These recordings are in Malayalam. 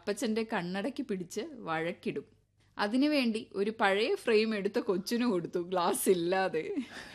അപ്പച്ചന്റെ കണ്ണടയ്ക്ക് പിടിച്ച് വഴക്കിടും അതിനുവേണ്ടി ഒരു പഴയ ഫ്രെയിം എടുത്ത കൊച്ചിന് കൊടുത്തു ഗ്ലാസ് ഇല്ലാതെ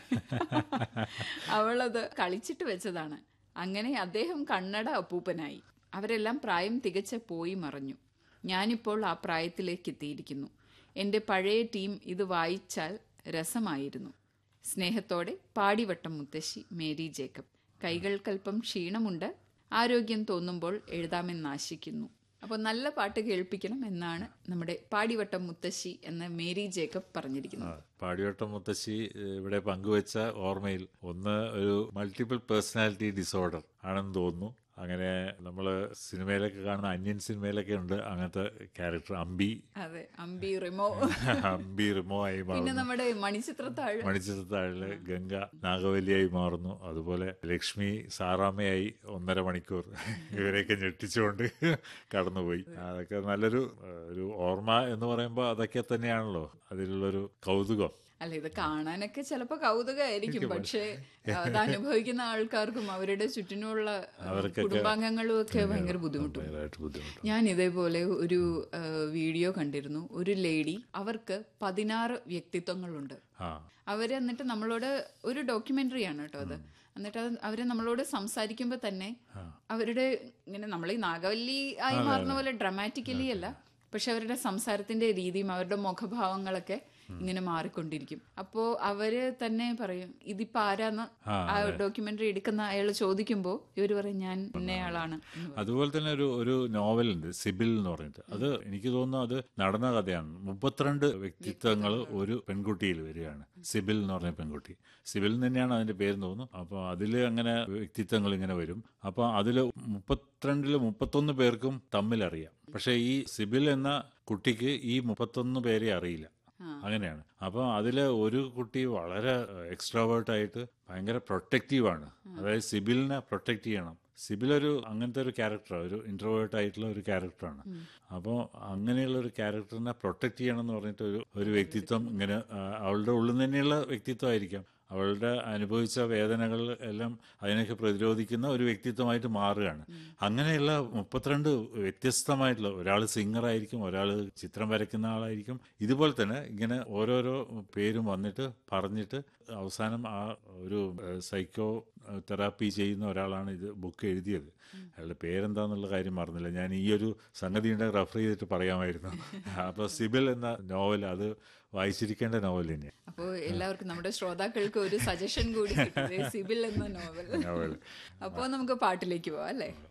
അവളത് കളിച്ചിട്ട് വെച്ചതാണ് അങ്ങനെ അദ്ദേഹം കണ്ണട അപ്പൂപ്പനായി അവരെല്ലാം പ്രായം തികച്ച പോയി മറഞ്ഞു ഞാനിപ്പോൾ ആ പ്രായത്തിലേക്ക് എത്തിയിരിക്കുന്നു എൻ്റെ പഴയ ടീം ഇത് വായിച്ചാൽ രസമായിരുന്നു സ്നേഹത്തോടെ പാടിവട്ടം മുത്തശ്ശി മേരി ജേക്കബ് കൈകൾക്കല്പം ക്ഷീണമുണ്ട് ആരോഗ്യം തോന്നുമ്പോൾ എഴുതാമെന്നാശിക്കുന്നു അപ്പോൾ നല്ല പാട്ട് കേൾപ്പിക്കണം എന്നാണ് നമ്മുടെ പാടിവട്ടം മുത്തശ്ശി എന്ന മേരി ജേക്കബ് പറഞ്ഞിരിക്കുന്നത് പാടിയോട്ടം മുത്തശ്ശി ഏഹ്, ഇവിടെ പങ്കുവച്ച ഓർമ്മയിൽ ഒന്ന് ഒരു മൾട്ടിപ്പിൾ പേഴ്സണാലിറ്റി ഡിസോർഡർ ആണെന്ന് തോന്നുന്നു അങ്ങനെ നമ്മൾ സിനിമയിലൊക്കെ കാണുന്ന അന്യൻ സിനിമയിലൊക്കെ ഉണ്ട് അങ്ങനത്തെ ക്യാരക്ടർ അമ്പി അതെ അമ്പി റിമോ അമ്പി റിമോ ആയി പിന്നെ മാറുന്നു നമ്മുടെ മണിച്ചിത്രത്താഴ് മണിച്ചിത്രത്താഴില് ഗംഗ നാഗവല്ലിയായി മാറുന്നു അതുപോലെ ലക്ഷ്മി സാറാമ്മയായി ഒന്നര മണിക്കൂർ ഇവരെയൊക്കെ ഞെട്ടിച്ചുകൊണ്ട് കടന്നുപോയി അതൊക്കെ നല്ലൊരു ഏഹ്, ഒരു ഓർമ്മ എന്ന് പറയുമ്പോൾ അതൊക്കെ തന്നെയാണല്ലോ അതിലുള്ളൊരു കൗതുകം അല്ല ഇത് കാണാനൊക്കെ ചിലപ്പോ കൗതുകമായിരിക്കും പക്ഷേ അത് അനുഭവിക്കുന്ന ആൾക്കാർക്കും അവരുടെ ചുറ്റിനുള്ള ആ, കുടുംബാംഗങ്ങളും ഒക്കെ ഭയങ്കര ബുദ്ധിമുട്ടും ഭയങ്കരമായിട്ട് ബുദ്ധിമുട്ട് ഞാൻ ഇതേപോലെ ഒരു ആ, വീഡിയോ കണ്ടിരുന്നു ഒരു ലേഡി അവർക്ക് പതിനാറ് വ്യക്തിത്വങ്ങളുണ്ട് ആ അവര് എന്നിട്ട് നമ്മളോട് ഒരു ഡോക്യുമെന്ററി ആണ് കേട്ടോ അത് എന്നിട്ട് അത് അവര് നമ്മളോട് സംസാരിക്കുമ്പോൾ തന്നെ അവരുടെ ഇങ്ങനെ നമ്മൾ ഈ നാഗവല്ലി ആയി മാറുന്ന പോലെ ഡ്രമാറ്റിക്കലി അല്ല പക്ഷെ അവരുടെ സംസാരത്തിന്റെ രീതിയും അവരുടെ മുഖഭാവങ്ങളൊക്കെ ഇങ്ങനെ മാറിക്കൊണ്ടിരിക്കും അപ്പോ അവര് തന്നെ പറയും ഇതിപ്പോ ആരാന്ന് ആ ഡോക്യുമെന്ററി എടുക്കുന്ന അയാൾ ചോദിക്കുമ്പോ ഇവര് പറയും ഞാൻ ഇന്നയാളാണ് എന്ന് പറയും. അതുപോലെ തന്നെ ഒരു ഒരു നോവലുണ്ട് സിബിൽ എന്ന് പറഞ്ഞിട്ട് അത് എനിക്ക് തോന്നുന്നു അത് നടന്ന കഥയാണ് മുപ്പത്തിരണ്ട് വ്യക്തിത്വങ്ങൾ ഒരു പെൺകുട്ടിയിൽ വരികയാണ് സിബിൽ എന്ന് പറഞ്ഞ പെൺകുട്ടി സിബിൽ എന്ന് തന്നെയാണ് അതിന്റെ പേര് തോന്നുന്നു അപ്പോൾ അതിൽ അങ്ങനെ വ്യക്തിത്വങ്ങൾ ഇങ്ങനെ വരും അപ്പോൾ അതിൽ മുപ്പത്തിരണ്ടില് മുപ്പത്തൊന്ന് പേർക്കും തമ്മിലറിയാം പക്ഷേ ഈ സിബിൽ എന്ന കുട്ടിക്ക് ഈ മുപ്പത്തൊന്ന് പേരെ അറിയില്ല അങ്ങനെയാണ് അപ്പോൾ അതില് ഒരു കുട്ടി വളരെ എക്സ്ട്രാവേർട്ട് ആയിട്ട് ഭയങ്കര പ്രൊട്ടക്റ്റീവാണ് അതായത് സിബിലിനെ പ്രൊട്ടക്ട് ചെയ്യണം സിബിൽ ഒരു അങ്ങനത്തെ ഒരു ക്യാരക്ടറാണ് ഒരു ഇൻട്രോവേർട്ട് ആയിട്ടുള്ള ഒരു ക്യാരക്ടറാണ് അപ്പോൾ അങ്ങനെയുള്ള ഒരു ക്യാരക്ടറിനെ പ്രൊട്ടക്ട് ചെയ്യണം എന്ന് പറഞ്ഞിട്ട് ഒരു ഒരു വ്യക്തിത്വം ഇങ്ങനെ ആ, അവളുടെ ഉള്ളിൽ നിന്ന് തന്നെയുള്ള വ്യക്തിത്വമായിരിക്കാം അവളുടെ അനുഭവിച്ച വേദനകൾ എല്ലാം അതിനൊക്കെ പ്രതിരോധിക്കുന്ന ഒരു വ്യക്തിത്വമായിട്ട് മാറുകയാണ് അങ്ങനെയുള്ള മുപ്പത്തിരണ്ട് വ്യത്യസ്തമായിട്ടുള്ള ഒരാൾ സിംഗറായിരിക്കും ഒരാൾ ചിത്രം വരയ്ക്കുന്ന ആളായിരിക്കും ഇതുപോലെ തന്നെ ഇങ്ങനെ ഓരോരോ പേരും വന്നിട്ട് പറഞ്ഞിട്ട് അവസാനം ആ ഒരു സൈക്കോ തെറാപ്പി ചെയ്യുന്ന ഒരാളാണ് ഇത് ബുക്ക് എഴുതിയത് അയാളുടെ പേരെന്താന്നുള്ള കാര്യം മറന്നില്ല ഞാൻ ഈ ഒരു സംഗതി ഉണ്ടെങ്കിൽ റെഫർ ചെയ്തിട്ട് പറയാമായിരുന്നു അപ്പോൾ സിബിൽ എന്ന നോവൽ അത് വായിച്ചിരിക്കേണ്ട നോവൽ തന്നെയാണ് അപ്പോ എല്ലാവർക്കും നമ്മുടെ ശ്രോതാക്കൾക്ക് ഒരു സജഷൻ കൂടി കിട്ടും. ദേ സിബിൽ എന്ന നോവൽ നോവൽ അപ്പോ നമുക്ക് പാട്ടിലേക്ക് പോവാം അല്ലേ